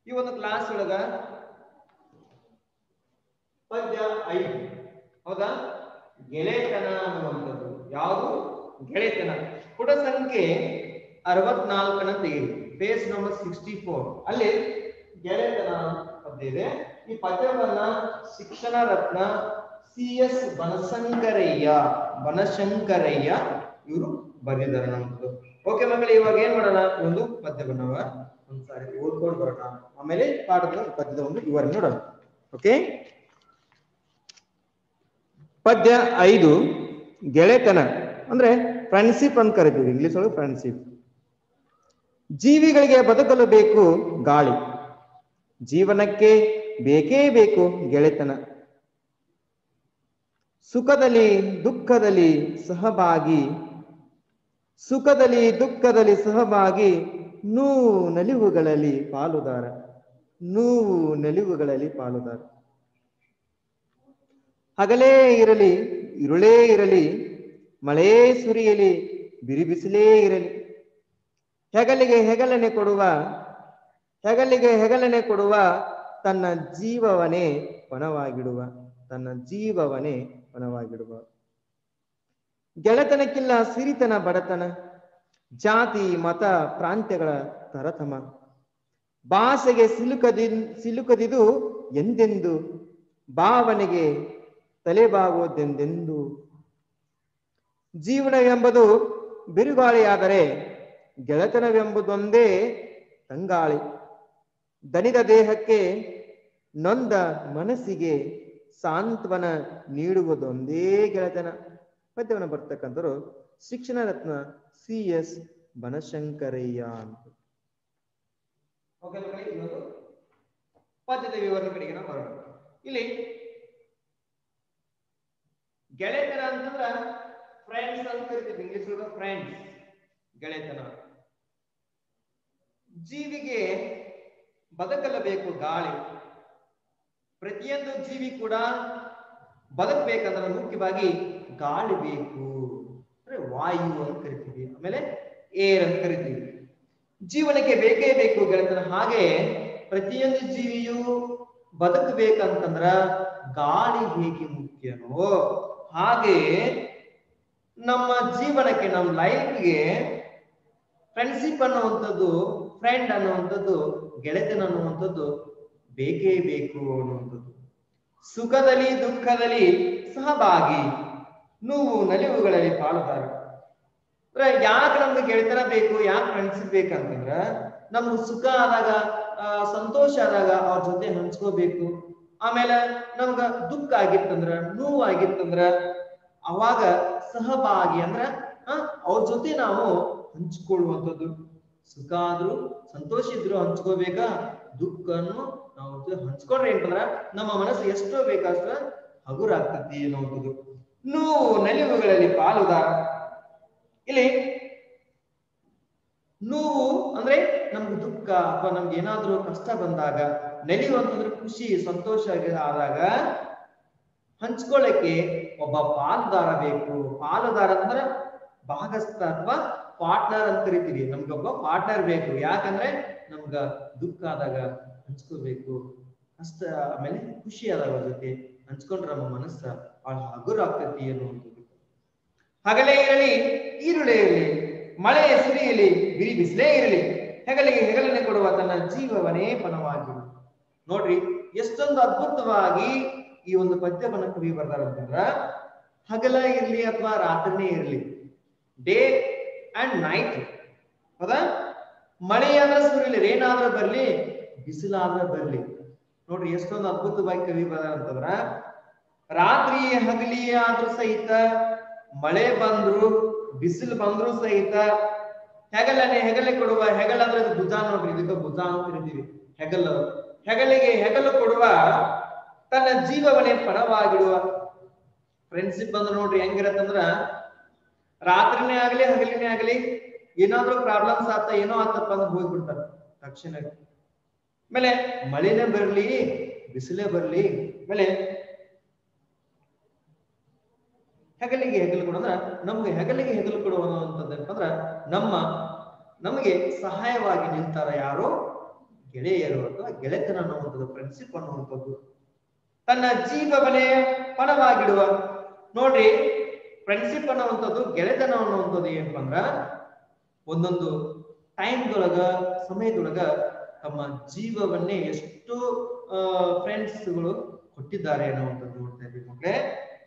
ಈ ಒಂದು ಕ್ಲಾಸ್ ಒಳಗ ಪದ್ಯ ಐದು ಹೌದಾ ಗೆಳೆತನ ಅನ್ನುವಂಥದ್ದು ಯಾವುದು ಗೆಳೆತನ ಪುಟ ಸಂಖ್ಯೆ ಅರವತ್ನಾಲ್ಕನ ತೆಗೆಯಿರಿ ಪೇಜ್ ನಂಬರ್ ಸಿಕ್ಸ್ಟಿ ಫೋರ್ ಅಲ್ಲಿ ಗೆಳೆತನ ಪದ್ಯ ಇದೆ ಈ ಪದ್ಯವನ್ನ ಶಿಕ್ಷಣ ರತ್ನ ಸಿ ಎಸ್ ಬನಶಂಕರಯ್ಯ ಬನಶಂಕರಯ್ಯ ಇವರು ಬರೆದಿದ್ದಾರೆ ನಮ್ದು ಓಕೆ ಮಕ್ಕಳು ಇವಾಗ ಏನ್ ಮಾಡೋಣ ಈ ಒಂದು ಪದ್ಯವನ್ನ ಒಂದ್ಸಾರಿ ಓದ್ಕೊಂಡು ಬರೋಣ ಆಮೇಲೆ ಪಾಠದ ಪದ್ಯದ ಒಂದು ವಿವರಣೆ ನೋಡೋಣ ಓಕೆ ಪದ್ಯ ಐದು ಗೆಳೆತನ ಅಂದ್ರೆ ಫ್ರೆಂಡ್ಶಿಪ್ ಅಂತ ಕರಿತೀವಿ ಇಂಗ್ಲಿಷ್ ಒಳಗೆ ಫ್ರೆಂಡ್ಶಿಪ್ ಜೀವಿಗಳಿಗೆ ಬದುಕಲು ಬೇಕು ಗಾಳಿ ಜೀವನಕ್ಕೆ ಬೇಕೇ ಬೇಕು ಗೆಳೆತನ ಸುಖದಲ್ಲಿ ದುಃಖದಲ್ಲಿ ಸಹಭಾಗಿ ಸುಖದಲ್ಲಿ ದುಃಖದಲ್ಲಿ ಸಹಭಾಗಿ ನೋವು ನಲಿವುಗಳಲ್ಲಿ ಪಾಲುದಾರ ನೋವು ನಲಿವುಗಳಲ್ಲಿ ಪಾಲುದಾರ ಹಗಲೇ ಇರಲಿ ಇರುಳೇ ಇರಲಿ ಮಳೆ ಸುರಿಯಲಿ ಬಿರಿಬಿಸಿಲೇ ಇರಲಿ ಹೆಗಲಿಗೆ ಹೆಗಲನೆ ಕೊಡುವ ಹೆಗಲಿಗೆ ಹೆಗಲನೆ ಕೊಡುವ ತನ್ನ ಜೀವವನೇ ಪಣವಾಗಿಡುವ ತನ್ನ ಜೀವವನೇ ಪಣವಾಗಿಡುವ ಗೆಳೆತನಕ್ಕಿಲ್ಲ ಸಿರಿತನ ಬಡತನ ಜಾತಿ ಮತ ಪ್ರಾಂತ್ಯಗಳ ತರತಮ ಭಾಷೆಗೆ ಸಿಲುಕದಿ ಸಿಲುಕದಿದು ಎಂದೆಂದು ಭಾವನೆಗೆ ತಲೆಬಾಗುವುದೆಂದೆಂದು ಜೀವನವೆಂಬುದು ಬಿರುಗಾಳಿಯಾದರೆ ಗೆಳೆತನವೆಂಬುದೊಂದೇ ತಂಗಾಳಿ ದಣಿದ ದೇಹಕ್ಕೆ ನೊಂದ ಮನಸ್ಸಿಗೆ ಸಾಂತ್ವನ ನೀಡುವುದೊಂದೇ ಗೆಳೆತನ ಪದ್ಯವನ್ನು ಬರ್ತಕ್ಕಂಥವ್ರು ಶಿಕ್ಷಣ ರತ್ನ ಸಿ ಎಸ್ ಬನಶಂಕರಯ್ಯ ಅಂತ ಪದ್ಯದ ವಿವರಣೆ ಕಡೆಗೆ ನಾವು ಬರೋಣ ಇಲ್ಲಿ ಗೆಳೆತನ ಅಂತಂದ್ರ ಫ್ರೆಂಡ್ಸ್ ಅಂತ ಕರಿತೀವಿ ಇಂಗ್ಲಿಷ್ ಒಳಗ ಫ್ರೆಂಡ್ಸ್ ಗೆಳೆತನ ಜೀವಿಗೆ ಬದುಕಲಬೇಕು ಗಾಳಿ ಪ್ರತಿಯೊಂದು ಜೀವಿ ಕೂಡ ಬದುಕಬೇಕಂದ್ರೆ ಮುಖ್ಯವಾಗಿ ಗಾಳಿ ಬೇಕು ಅಂದ್ರೆ ವಾಯು ಅಂತ ಕರಿತೀವಿ ಆಮೇಲೆ ಏರ್ ಅಂತ ಕರಿತೀವಿ ಜೀವನಕ್ಕೆ ಬೇಕೇ ಬೇಕು ಗೆಳೆತನ ಹಾಗೆ ಪ್ರತಿಯೊಂದು ಜೀವಿಯು ಬದುಕಬೇಕಂತಂದ್ರ ಗಾಳಿ ಹೇಗೆ ಮುಖ್ಯನೋ ಹಾಗೆ ನಮ್ಮ ಜೀವನಕ್ಕೆ ನಮ್ಮ ಲೈಫ್ಗೆ ಫ್ರೆಂಡ್ಶಿಪ್ ಅನ್ನುವಂಥದ್ದು ಫ್ರೆಂಡ್ ಅನ್ನುವಂಥದ್ದು ಗೆಳೆತನ ಅನ್ನುವಂಥದ್ದು ಬೇಕೇ ಬೇಕು ಅನ್ನುವಂಥದ್ದು ಸುಖದಲ್ಲಿ ದುಃಖದಲ್ಲಿ ಸಹಭಾಗಿ ನೋವು ನಲಿವುಗಳಲ್ಲಿ ಪಾಲುದಾರ ಅಂದ್ರೆ ಯಾಕೆ ನಮ್ಗೆ ಗೆಳೆತನ ಬೇಕು ಯಾಕೆ ಫ್ರೆಂಡ್ಶಿಪ್ ಬೇಕಂತಂದ್ರ ನಮ್ಗೆ ಸುಖ ಆದಾಗ ಆ, ಸಂತೋಷ ಆದಾಗ ಅವ್ರ ಜೊತೆ ಹಂಚ್ಕೋಬೇಕು ಆಮೇಲೆ ನಮ್ಗ ದುಃಖ ಆಗಿತ್ತಂದ್ರ ನೋವು ಆಗಿತ್ತಂದ್ರ ಅವಾಗ ಸಹಭಾಗಿ ಅಂದ್ರ ಆ, ಅವ್ರ ಜೊತೆ ನಾವು ಹಂಚ್ಕೊಳ್ಳುವಂಥದ್ದು ಸುಖ ಆದ್ರೂ ಸಂತೋಷ ಇದ್ರು ಹಂಚ್ಕೋಬೇಕಾ ದುಃಖನು ನಾವು ಜೊತೆ ಹಂಚ್ಕೊಂಡ್ರೆ ಏನಂತಂದ್ರ ನಮ್ಮ ಮನಸ್ಸು ಎಷ್ಟೋ ಬೇಕಾಷ್ಟ ಹಗುರಾಗ್ತತಿ ಅನ್ನುವಂಥದ್ದು ನೋವು ನಲಿವುಗಳಲ್ಲಿ ಪಾಲುದಾರ ಇಲ್ಲಿ ನೋವು ಅಂದ್ರೆ ನಮ್ಗೆ ದುಃಖ ಅಥವಾ ನಮ್ಗೆ ಏನಾದ್ರೂ ಕಷ್ಟ ಬಂದಾಗ ನಲಿವು ಅಂತಂದ್ರೆ ಖುಷಿ ಸಂತೋಷ ಆಗಿ- ಆದಾಗ ಹಂಚ್ಕೊಳ್ಳಕ್ಕೆ ಒಬ್ಬ ಪಾಲುದಾರ ಬೇಕು ಪಾಲುದಾರ ಅಂದ್ರೆ ಭಾಗಸ್ಥ ಅಥವಾ ಪಾರ್ಟ್ನರ್ ಅಂತ ಕರಿತೀವಿ ನಮ್ಗೊಬ್ಬ ಪಾರ್ಟ್ನರ್ ಬೇಕು ಯಾಕಂದ್ರೆ ನಮ್ಗ ದುಃಖ ಆದಾಗ ಹಂಚ್ಕೋಬೇಕು ಕಷ್ಟ ಆಮೇಲೆ ಖುಷಿ ಆದಾಗ ಅವ್ರ ಜೊತೆ ಹಂಚ್ಕೊಂಡ್ರೆ ನಮ್ಮ ಮನಸ್ಸ ಬಹಳ ಹಗುರ ಆಗ್ತೈತಿ ಅನ್ನುವಂಥದ್ದು ಹಗಲೇ ಇರಲಿ ಈರುಳೇ ಇರಲಿ ಮಳೆ ಸುರಿಯಲಿ ಬಿರಿ ಬಿಸಿಲೇ ಇರಲಿ ಹೆಗಲಿಗೆ ಹೆಗಲನೆ ಕೊಡುವ ತನ್ನ ಜೀವವನೇ ಪಣವಾಗಿ ನೋಡ್ರಿ ಎಷ್ಟೊಂದು ಅದ್ಭುತವಾಗಿ ಈ ಒಂದು ಪದ್ಯವನ್ನ ಕವಿ ಬರ್ದಾರ ಅಂತಂದ್ರ ಹಗಲ ಇರ್ಲಿ ಅಥವಾ ರಾತ್ರಿನೇ ಇರ್ಲಿ ಡೇ ಅಂಡ್ ನೈಟ್ ಹೌದಾ ಮಳೆಯಾದ್ರೆ ಸುರಿಲಿ ರೇನಾದ್ರೂ ಬರ್ಲಿ ಬಿಸಿಲಾದ್ರೆ ಬರ್ಲಿ ನೋಡ್ರಿ ಎಷ್ಟೊಂದು ಅದ್ಭುತವಾಗಿ ಕವಿ ಬರ್ದಾರ ಅಂತಂದ್ರ ರಾತ್ರಿ ಹಗಲಿ ಆದ್ರೂ ಸಹಿತ ಮಳೆ ಬಂದ್ರು ಬಿಸಿಲು ಬಂದ್ರು ಸಹಿತ ಹೆಗಲನೆ ಹೆಗಲೆ ಕೊಡುವ ಹೆಗಲ ಅಂದ್ರೆ ಇದು ಭುಜ ನೋಡ್ರಿ ಇದಕ್ಕೆ ಭುಜ ಅಂತ ಕರಿತೀವಿ ಹೆಗಲು ಹೆಗಲಿಗೆ ಹೆಗಲು ಕೊಡುವ ತನ್ನ ಜೀವವನ್ನೇ ಪಣವಾಗಿಡುವ ಫ್ರೆಂಡ್ಶಿಪ್ ಅಂದ್ರೆ ನೋಡ್ರಿ ಹೆಂಗಿರತ್ತಂದ್ರ ರಾತ್ರಿನೇ ಆಗ್ಲಿ ಹಗಲಿನೇ ಆಗ್ಲಿ ಏನಾದ್ರೂ ಪ್ರಾಬ್ಲಮ್ಸ್ ಆತ ಏನೋ ಆತಪ್ಪ ಅಂದ್ರೆ ಹೋಗ್ಬಿಡ್ತಾರ ತಕ್ಷಣ ಆಮೇಲೆ ಮಳೆನೇ ಬರ್ಲಿ ಬಿಸಿಲೇ ಬರ್ಲಿ ಆಮೇಲೆ ಹೆಗಲಿಗೆ ಹೆಗಲು ಕೊಡೋದ್ರ ನಮ್ಗೆ ಹೆಗಲಿಗೆ ಹೆಗಲು ಕೊಡುವಂತದ್ದು ಏನಪ್ಪ ಅಂದ್ರ ನಮ್ಮ ನಮಗೆ ಸಹಾಯವಾಗಿ ನಿಲ್ತಾರ ಯಾರು ಗೆಳೆಯರು ಅಥವಾ ಗೆಳೆತನ ಅನ್ನುವಂಥದ್ದು ಫ್ರೆಂಡ್ಶಿಪ್ ಅನ್ನುವಂಥದ್ದು ತನ್ನ ಜೀವವನ್ನೇ ಪಣವಾಗಿಡುವ ನೋಡ್ರಿ ಫ್ರೆಂಡ್ಶಿಪ್ ಅನ್ನುವಂಥದ್ದು ಗೆಳೆತನ ಅನ್ನುವಂಥದ್ದು ಏನಪ್ಪ ಅಂದ್ರ ಒಂದೊಂದು ಟೈಮ್ದೊಳಗ ಸಮಯದೊಳಗ ತಮ್ಮ ಜೀವವನ್ನೇ ಎಷ್ಟು ಫ್ರೆಂಡ್ಸ್ಗಳು ಕೊಟ್ಟಿದ್ದಾರೆ ಅನ್ನುವಂಥದ್ದು ನೋಡ್ತಾ ಇದ್ದೀವಿ ಮಕ್ಕಳೇ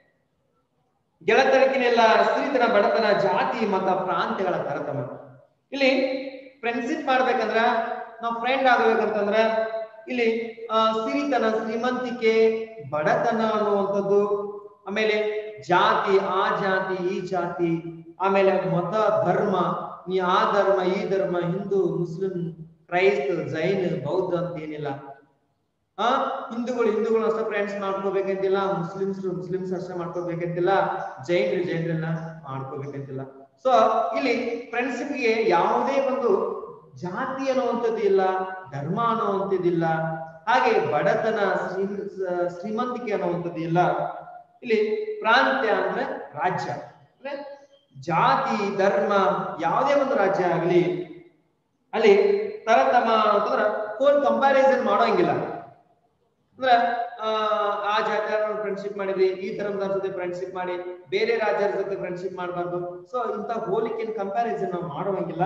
ಗೆಳತನಕ್ಕಿನೆಲ್ಲ ಸಿರಿತನ ಬಡತನ ಜಾತಿ ಮತ ಪ್ರಾಂತ್ಯಗಳ ತರತಮ ಇಲ್ಲಿ ಫ್ರೆಂಡ್ಶಿಪ್ ಮಾಡ್ಬೇಕಂದ್ರ ನಾವು ಫ್ರೆಂಡ್ ಆಗ್ಬೇಕಂತಂದ್ರ ಇಲ್ಲಿ ಆ ಸಿರಿತನ ಶ್ರೀಮಂತಿಕೆ ಬಡತನ ಅನ್ನುವಂಥದ್ದು ಆಮೇಲೆ ಜಾತಿ ಆ ಜಾತಿ ಈ ಜಾತಿ ಆಮೇಲೆ ಮತ ಧರ್ಮ ನೀ ಆ ಧರ್ಮ ಈ ಧರ್ಮ ಹಿಂದೂ ಮುಸ್ಲಿಂ ಕ್ರೈಸ್ತ ಜೈನ್ ಬೌದ್ಧ ಅಂತ ಏನಿಲ್ಲ ಆ ಹಿಂದೂಗಳು ಹಿಂದೂಗಳು ಅಷ್ಟೇ ಫ್ರೆಂಡ್ಸ್ ಮಾಡ್ಕೋಬೇಕಂತಿಲ್ಲ ಮುಸ್ಲಿಮ್ಸ್ ಮುಸ್ಲಿಮ್ಸ್ ಅಷ್ಟೇ ಮಾಡ್ಕೋಬೇಕಂತಿಲ್ಲ ಜೈನ್ರು ಜೈನ್ರನ್ನ ಮಾಡ್ಕೋಬೇಕಂತಿಲ್ಲ ಸೊ ಇಲ್ಲಿ ಫ್ರೆಂಡ್ಶಿಪ್ಗೆ ಯಾವುದೇ ಒಂದು ಜಾತಿ ಅನ್ನುವಂಥದ್ದು ಇಲ್ಲ ಧರ್ಮ ಅನ್ನುವಂಥದ್ದಿಲ್ಲ ಹಾಗೆ ಬಡತನ ಶ್ರೀ- ಶ್ರೀಮಂತಿಕೆ ಅನ್ನುವಂಥದ್ದು ಇಲ್ಲ ಇಲ್ಲಿ ಪ್ರಾಂತ್ಯ ಅಂದ್ರೆ ರಾಜ್ಯ ಅಂದ್ರೆ ಜಾತಿ ಧರ್ಮ ಯಾವುದೇ ಒಂದು ರಾಜ್ಯ ಆಗಲಿ ಅಲ್ಲಿ ತರತಮ ಅಂತಂದ್ರ ಫೋನ್ ಕಂಪ್ಯಾರಿಸನ್ ಮಾಡೋಂಗಿಲ್ಲ ಅಂದ್ರ ಆ, ಆ ಜಾತಿಯವ್ರ ಫ್ರೆಂಡ್ಶಿಪ್ ಮಾಡಿದ್ವಿ ಈ ಧರ್ಮದವ್ರ ಜೊತೆ ಫ್ರೆಂಡ್ಶಿಪ್ ಮಾಡಿ ಬೇರೆ ರಾಜ್ಯದ ಜೊತೆ ಫ್ರೆಂಡ್ಶಿಪ್ ಮಾಡಬಾರ್ದು ಸೊ ಇಂಥ ಹೋಲಿಕೆ ಕಂಪ್ಯಾರಿಸನ್ ನಾವು ಮಾಡುವಂಗಿಲ್ಲ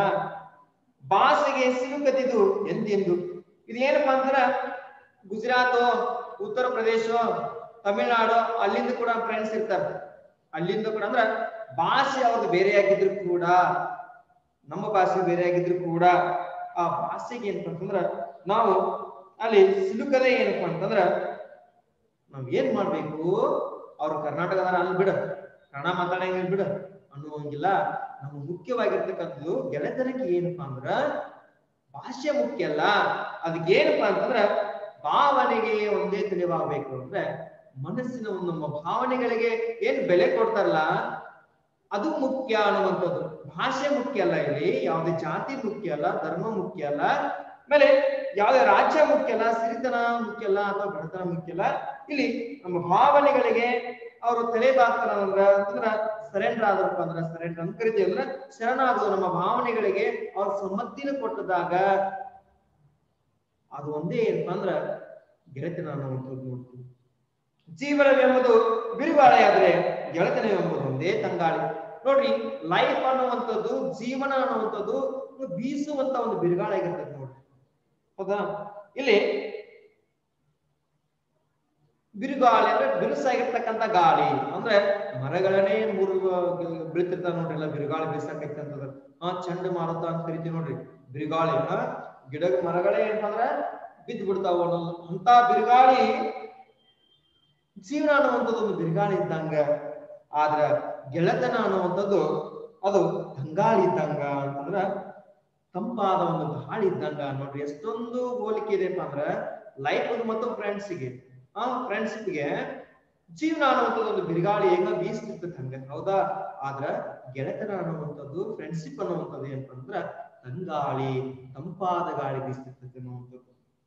ಭಾಷೆಗೆ ಸಿಲುಕದಿದು ಎಂದೆಂದು ಇದೇನಪ್ಪಾ ಅಂದ್ರ ಗುಜರಾತ್ ಉತ್ತರ ಪ್ರದೇಶ ತಮಿಳ್ನಾಡು ಅಲ್ಲಿಂದ ಕೂಡ ಫ್ರೆಂಡ್ಸ್ ಇರ್ತಾರೆ ಅಲ್ಲಿಂದ ಕೂಡ ಅಂದ್ರ ಭಾಷೆ ಅವ್ರದ್ದು ಬೇರೆ ಆಗಿದ್ರು ಕೂಡ ನಮ್ಮ ಭಾಷೆ ಬೇರೆ ಆಗಿದ್ರು ಕೂಡ ಆ ಭಾಷೆಗೆ ಏನಪ್ಪ ಅಂತಂದ್ರ ನಾವು ಅಲ್ಲಿ ಸಿಲುಕದೆ ಏನಪ್ಪಾ ಅಂತಂದ್ರ ನಾವ್ ಏನ್ ಮಾಡ್ಬೇಕು ಅವ್ರು ಕರ್ನಾಟಕದ ಅಲ್ಲಿ ಬಿಡ ಕನ್ನಡ ಮಾತಾಡಂಗಿಲ್ಲ ಬಿಡ ಅನ್ನುವಂಗಿಲ್ಲ ನಮ್ಗೆ ಮುಖ್ಯವಾಗಿರ್ತಕ್ಕಂಥದ್ದು ಗೆಳೆತನಕ್ಕೆ ಏನಪ್ಪಾ ಅಂದ್ರ ಭಾಷೆ ಮುಖ್ಯ ಅಲ್ಲ ಅದಕ್ಕೆ ಏನಪ್ಪಾ ಅಂತಂದ್ರ ಭಾವನೆಗೆ ಒಂದೇ ತಿಳಿವಾಗಬೇಕು ಅಂದ್ರೆ ಮನಸ್ಸಿನ ಒಂದು ನಮ್ಮ ಭಾವನೆಗಳಿಗೆ ಏನ್ ಬೆಲೆ ಕೊಡ್ತಾರಲ್ಲ ಅದು ಮುಖ್ಯ ಅನ್ನುವಂಥದ್ದು ಭಾಷೆ ಮುಖ್ಯ ಅಲ್ಲ ಇಲ್ಲಿ ಯಾವುದೇ ಜಾತಿ ಮುಖ್ಯ ಅಲ್ಲ ಧರ್ಮ ಮುಖ್ಯ ಅಲ್ಲ ಆಮೇಲೆ ಯಾವುದೇ ರಾಜ್ಯ ಮುಖ್ಯ ಅಲ್ಲ ಸಿರಿತನ ಮುಖ್ಯ ಅಲ್ಲ ಅಥವಾ ಬಡತನ ಮುಖ್ಯ ಅಲ್ಲ ಇಲ್ಲಿ ನಮ್ಮ ಭಾವನೆಗಳಿಗೆ ಅವರು ತಲೆಬಾಗ್ತಾರ ಅಂದ್ರ ಅಂತಂದ್ರ ಸರೆಂಡರ್ ಆದ್ರಪ್ಪ ಅಂದ್ರ ಸರೆಂಡರ್ ಅಂತ ಕರಿತೀವಿ ಅಂದ್ರೆ ಶರಣಾಗೋದು ನಮ್ಮ ಭಾವನೆಗಳಿಗೆ ಅವ್ರ ಸಮ್ಮತಿನ ಕೊಟ್ಟದಾಗ ಅದು ಒಂದೇ ಏನಪ್ಪ ಅಂದ್ರ ಗೆಳೆತನ ಅನ್ನುವಂಥದ್ದು ನೋಡ್ತೀವಿ ಜೀವನವೆಂಬುದು ಬಿರುಗಾಳಿ ಆದ್ರೆ ಗೆಳೆತನವೆಂಬುದು ಒಂದೇ ತಂಗಾಳಿ ನೋಡ್ರಿ ಲೈಫ್ ಅನ್ನುವಂಥದ್ದು ಜೀವನ ಅನ್ನುವಂಥದ್ದು ಒಂದು ಬೀಸುವಂತ ಒಂದು ಬಿರುಗಾಳಿ ಆಗಿರ್ತದೆ ನೋಡ್ರಿ ಹೌದಾ ಇಲ್ಲಿ ಬಿರುಗಾಳಿ ಅಂದ್ರೆ ಬಿರುಸಾಗಿರ್ತಕ್ಕಂಥ ಗಾಳಿ ಅಂದ್ರೆ ಮರಗಳನ್ನೇ ಮೂರು ಬೀಳ್ತಿರ್ತಾವ ನೋಡ್ರಿ ಎಲ್ಲ ಬಿರುಗಾಳಿ ಬೀಸಕೈತಿ ಅಂತಂದ್ರ ಹಾ ಚಂಡ ಮಾರುತ ಅಂತ ಕರಿತೀವಿ ನೋಡ್ರಿ ಬಿರುಗಾಳಿ ಹಾ ಗಿಡ ಮರಗಳೇ ಏನಂತಂದ್ರ ಬಿದ್ದು ಬಿಡ್ತಾವ ಒಂದೊಂದು ಅಂತ ಬಿರುಗಾಳಿ ಜೀವನ ಅನ್ನುವಂಥದ್ದು ಒಂದು ಬಿರುಗಾಳಿ ಇದ್ದಂಗ ಆದ್ರ ಗೆಳೆತನ ಅನ್ನುವಂಥದ್ದು ಅದು ತಂಗಾಳಿ ಇದ್ದಂಗ ಅಂತಂದ್ರ ತಂಪಾದ ಒಂದು ಗಾಳಿ ಇದ್ದಂಗ ನೋಡ್ರಿ ಎಷ್ಟೊಂದು ಹೋಲಿಕೆ ಇದೆಪ್ಪ ಅಂದ್ರ ಲೈಫ್ ಮತ್ತು ಫ್ರೆಂಡ್ಸ್ಗೆ ಆ ಫ್ರೆಂಡ್ಶಿಪ್ಗೆ ಜೀವನ ಅನ್ನುವಂಥದ್ದು ಒಂದು ಬಿರುಗಾಳಿ ಹೆಂಗ ಬೀಸ್ತಿರ್ತದೆ ಹಂಗ ಹೌದಾ ಆದ್ರ ಗೆಳೆತನ ಅನ್ನುವಂಥದ್ದು ಫ್ರೆಂಡ್ಶಿಪ್ ಅನ್ನುವಂಥದ್ದು ಏನಪ್ಪ ಅಂದ್ರ ತಂಗಾಳಿ ತಂಪಾದ ಗಾಳಿ ಬೀಸ್ತಿರ್ತದೆ ಅನ್ನುವಂಥದ್ದು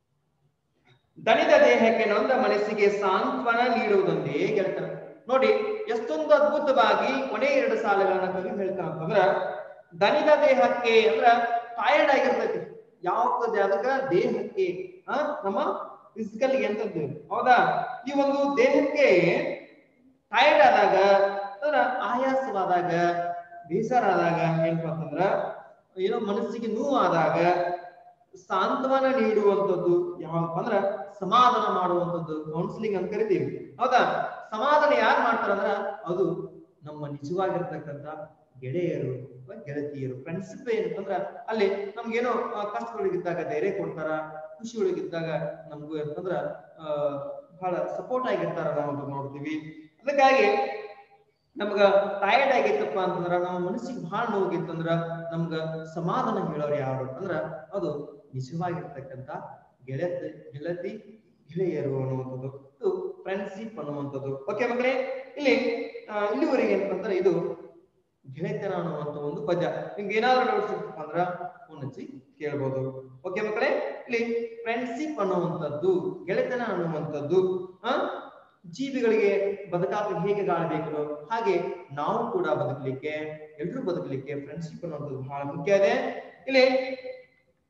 ದಣಿದ ದೇಹಕ್ಕೆ ನೊಂದ ಮನಸ್ಸಿಗೆ ಸಾಂತ್ವನ ನೀಡುವುದೊಂದೇ ಗೆಳೆತನ ನೋಡಿ ಎಷ್ಟೊಂದು ಅದ್ಭುತವಾಗಿ ಕೊನೆ ಎರಡು ಸಾಲುಗಳನ್ನ ಕವಿ ಹೇಳ್ತಾನ ಅಂತಂದ್ರ ದಣಿದ ದೇಹಕ್ಕೆ ಅಂದ್ರ ಟಯರ್ಡ್ ಆಗಿರ್ತೈತಿ ಯಾವ್ದು ಅದಕ್ಕ ದೇಹಕ್ಕೆ ಆ ನಮ್ಮ ಫಿಸಿಕಲ್ ಎಂತದ್ದು ಹೌದಾ ಈ ಒಂದು ದೇಹಕ್ಕೆ ಟಯರ್ಡ್ ಆದಾಗ ಅಂದ್ರ ಆಯಾಸವಾದಾಗ ಬೇಸರಾದಾಗ ಏನಪ್ಪಾ ಅಂತಂದ್ರ ಏನೋ ಮನಸ್ಸಿಗೆ ನೋವಾದಾಗ ಸಾಂತ್ವನ ನೀಡುವಂಥದ್ದು ಯಾವಪ್ಪ ಅಂದ್ರ ಸಮಾಧಾನ ಮಾಡುವಂಥದ್ದು ಕೌನ್ಸಿಲಿಂಗ್ ಅಂತ ಕರಿತೀವಿ ಹೌದಾ ಸಮಾಧಾನ ಯಾರು ಮಾಡ್ತಾರ ಅಂದ್ರ ಅದು ನಮ್ಮ ನಿಜವಾಗಿರ್ತಕ್ಕಂಥ ಗೆಳೆಯರು ಅಥವಾ ಗೆಳತಿಯರು ಫ್ರೆಂಡ್ಶಿಪ್ ಏನಂತಂದ್ರ ಅಲ್ಲಿ ನಮ್ಗೇನೋ ಆ, ಕಷ್ಟಗಳಿಗಿದ್ದಾಗ ಧೈರ್ಯ ಕೊಡ್ತಾರ ಖುಷಿ ಒಳಗಿದ್ದಾಗ ನಮ್ಗೂ ಏನಂತಂದ್ರ ಆ ಬಹಳ ಸಪೋರ್ಟ್ ಆಗಿರ್ತಾರ ನಾವು ಅಂತ ನೋಡ್ತೀವಿ ಅದಕ್ಕಾಗಿ ನಮ್ಗ ಟಯರ್ಡ್ ಆಗಿತ್ತಪ್ಪ ಅಂತಂದ್ರ ನಮ್ಮ ಮನಸ್ಸಿಗೆ ಬಹಳ ನೋವಾಗಿತ್ತಂದ್ರ ನಮ್ಗ ಸಮಾಧಾನ ಹೇಳೋರು ಯಾರು ಅಂದ್ರ ಅದು ನಿಜವಾಗಿರ್ತಕ್ಕಂಥ ಗೆಳತಿ ಗೆಳತಿ ಗೆಳೆಯರು ಅನ್ನುವಂಥದ್ದು ಇದು ಫ್ರೆಂಡ್ಶಿಪ್ ಅನ್ನುವಂಥದ್ದು ಓಕೆ ಮಕ್ಕಳೇ ಇಲ್ಲಿ ಆ, ಇಲ್ಲಿವರೆಗೆ ಏನಪ್ಪ ಅಂದ್ರೆ ಇದು ಗೆಳೆತನ ಅನ್ನುವಂಥ ಒಂದು ಪದ ನಿಮ್ಗೆ ಏನಾದ್ರು ಡೌಟ್ಸ್ ಇತ್ತಪ್ಪ ಅಂದ್ರ ಫೋನ್ ಹಚ್ಚಿ ಕೇಳ್ಬೋದು ಓಕೆ ಮಕ್ಕಳೇ ಇಲ್ಲಿ ಫ್ರೆಂಡ್ಶಿಪ್ ಅನ್ನುವಂಥದ್ದು ಗೆಳೆತನ ಅನ್ನುವಂಥದ್ದು ಆ ಜೀವಿಗಳಿಗೆ ಬದುಕಾಕ ಹೇಗೆ ಗಾಳಿ ಬೇಕೋ ಹಾಗೆ ನಾವು ಕೂಡ ಬದುಕಲಿಕ್ಕೆ ಎಲ್ರೂ ಬದುಕಲಿಕ್ಕೆ ಫ್ರೆಂಡ್ಶಿಪ್ ಅನ್ನುವಂಥದ್ದು ಬಹಳ ಮುಖ್ಯ ಇದೆ ಇಲ್ಲಿ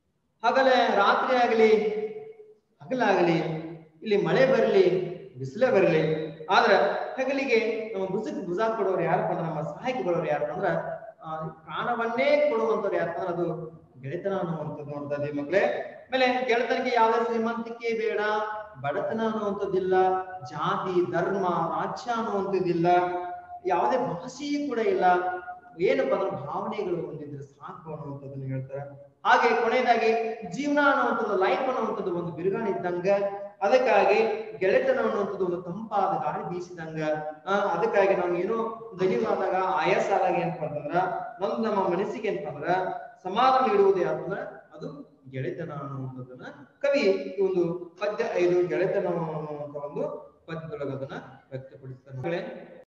ಹಗಲೇ ರಾತ್ರಿ ಆಗಲಿ ಹಗಲಾಗಲಿ ಇಲ್ಲಿ ಮಳೆ ಬರಲಿ ಬಿಸಿಲೇ ಬರಲಿ ಆದ್ರ ಹಗಲಿಗೆ ನಮ್ಮ ಭುಜಕ್ ಭುಜ ಕೊಡೋರು ಯಾರಪ್ಪ ಅಂದ್ರೆ ನಮ್ಮ ಸಹಾಯಕ್ಕೆ ಬರೋರು ಯಾರಪ್ಪ ಅಂದ್ರ ಆ, ಪ್ರಾಣವನ್ನೇ ಕೊಡುವಂತವ್ರು ಯಾರಪ್ಪ ಅಂದ್ರೆ ಅದು ಗೆಳೆತನ ಅನ್ನುವಂಥದ್ದು ನೋಡ್ತದೆ ಮಕ್ಳೇ ಆಮೇಲೆ ಗೆಳೆತನಿಗೆ ಯಾವುದೇ ಶ್ರೀಮಂತಿಕೆ ಬೇಡ ಬಡತನ ಅನ್ನುವಂಥದ್ದಿಲ್ಲ ಜಾತಿ ಧರ್ಮ ರಾಜ್ಯ ಅನ್ನುವಂಥದ್ದಿಲ್ಲ ಯಾವುದೇ ಭಾಷೆಯೂ ಕೂಡ ಇಲ್ಲ ಏನಪ್ಪ ಅಂದ್ರೆ ಭಾವನೆಗಳು ಹೊಂದಿದ್ರೆ ಸಾಕು ಅನ್ನುವಂಥದ್ದನ್ನ ಹೇಳ್ತಾರೆ ಹಾಗೆ ಕೊನೆಯದಾಗಿ ಜೀವನ ಅನ್ನುವಂಥದ್ದು ಲೈಫ್ ಅನ್ನುವಂಥದ್ದು ಒಂದು ಬಿರುಗಾಳಿ ಇದ್ದಂಗ ಅದಕ್ಕಾಗಿ ಗೆಳೆತನ ಅನ್ನುವಂಥದ್ದು ಒಂದು ತಂಪಾದ ಗಾಳಿ ಬೀಸಿದಂಗ ಆ, ಅದಕ್ಕಾಗಿ ನಾವು ಏನೋ ದಣಿವಾದಾಗ ಆಯಾಸ ಆದಾಗ ಏನಪ್ಪ ಅಂತಂದ್ರ ನಮ್ದು ನಮ್ಮ ಮನಸ್ಸಿಗೆ ಏನಪ್ಪ ಅಂದ್ರ ಸಮಾಧಾನ ನೀಡುವುದು ಯಾಕಂದ್ರ ಅದು ಗೆಳೆತನ ಅನ್ನುವಂಥದ್ದನ್ನ ಕವಿ ಈ ಒಂದು ಪದ್ಯ ಐದು ಗೆಳೆತನ ಅನ್ನುವಂಥ ಒಂದು ಪದ್ಯದೊಳಗೆ ಅದನ್ನ ವ್ಯಕ್ತಪಡಿಸ್ತಾರೆ ಮಕ್ಕಳೇ,